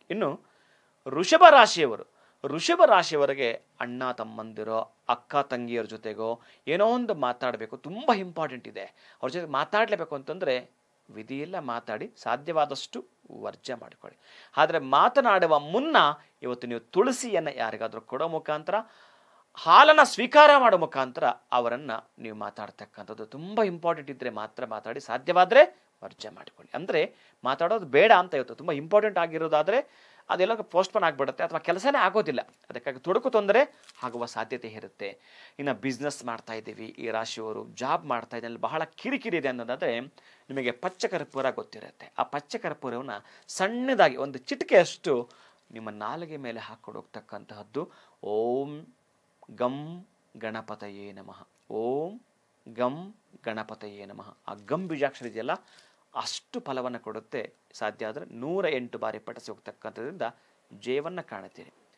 ಇನ್ನು ವೃಷಭ ರಾಶಿಯವರು ವೃಷಭ ರಾಶಿಯವರಿಗೆ ಅಣ್ಣ ತಮ್ಮಂದಿರೋ ಅಕ್ಕ ತಂಗಿಯರ ಜೊತೆಗೋ ಏನೋ ಒಂದು ಮಾತಾಡಬೇಕು ತುಂಬ ಇಂಪಾರ್ಟೆಂಟ್ ಇದೆ ಅವ್ರ ಜೊತೆ ಮಾತಾಡಲೇಬೇಕು ಅಂತಂದರೆ ವಿಧಿಯೆಲ್ಲ ಮಾತಾಡಿ ಸಾಧ್ಯವಾದಷ್ಟು ವರ್ಜ ಮಾಡಿಕೊಳ್ಳಿ ಆದರೆ ಮಾತನಾಡುವ ಮುನ್ನ ಇವತ್ತು ನೀವು ತುಳಸಿಯನ್ನು ಯಾರಿಗಾದರೂ ಕೊಡೋ ಮುಖಾಂತರ ಹಾಲನ್ನು ಸ್ವೀಕಾರ ಮಾಡೋ ಮುಖಾಂತರ ಅವರನ್ನು ನೀವು ಮಾತಾಡ್ತಕ್ಕಂಥದ್ದು ತುಂಬ ಇಂಪಾರ್ಟೆಂಟ್ ಇದ್ದರೆ ಮಾತ್ರ ಮಾತಾಡಿ ಸಾಧ್ಯವಾದರೆ ವರ್ಜ ಮಾಡಿಕೊಳ್ಳಿ ಅಂದರೆ ಮಾತಾಡೋದು ಬೇಡ ಅಂತ ಇವತ್ತು ತುಂಬ ಇಂಪಾರ್ಟೆಂಟ್ ಆಗಿರೋದಾದರೆ ಅದೆಲ್ಲ ಪೋಸ್ಟ್ಪೋನ್ ಆಗಿಬಿಡುತ್ತೆ ಅಥವಾ ಕೆಲಸನೇ ಆಗೋದಿಲ್ಲ ಅದಕ್ಕಾಗಿ ತೊಡಕು ತೊಂದರೆ ಆಗುವ ಸಾಧ್ಯತೆ ಇರುತ್ತೆ ಇನ್ನು ಬಿಸ್ನೆಸ್ ಮಾಡ್ತಾ ಇದ್ದೀವಿ ಈ ರಾಶಿಯವರು ಜಾಬ್ ಮಾಡ್ತಾ ಇದ್ದಾರೆ ಅಲ್ಲಿ ಬಹಳ ಕಿರಿಕಿರಿ ಇದೆ ಅನ್ನೋದಾದರೆ ನಿಮಗೆ ಪಚ್ಚ ಕರ್ಪೂರ ಗೊತ್ತಿರುತ್ತೆ ಆ ಪಚ್ಚ ಕರ್ಪೂರವನ್ನು ಸಣ್ಣದಾಗಿ ಒಂದು ಚಿಟಿಕೆಯಷ್ಟು ನಿಮ್ಮ ನಾಲಿಗೆ ಮೇಲೆ ಹಾಕ್ಕೊಂಡು ಹೋಗ್ತಕ್ಕಂತಹದ್ದು ಓಂ ಗಂ ಗಣಪತಯೇ ನಮಃ ಓಂ ಗಂ ಗಣಪತಯೇ ನಮಃ ಆ ಗಂ ಬೀಜಾಕ್ಷರ ಇದೆಯಲ್ಲ ಅಷ್ಟು ಫಲವನ್ನು ಕೊಡುತ್ತೆ ಸಾಧ್ಯ ಆದರೆ ನೂರ ಎಂಟು ಬಾರಿ ಪಠಿಸಿ ಹೋಗ್ತಕ್ಕಂಥದ್ರಿಂದ ಜಯವನ್ನು ಕಾಣುತ್ತೀರಿ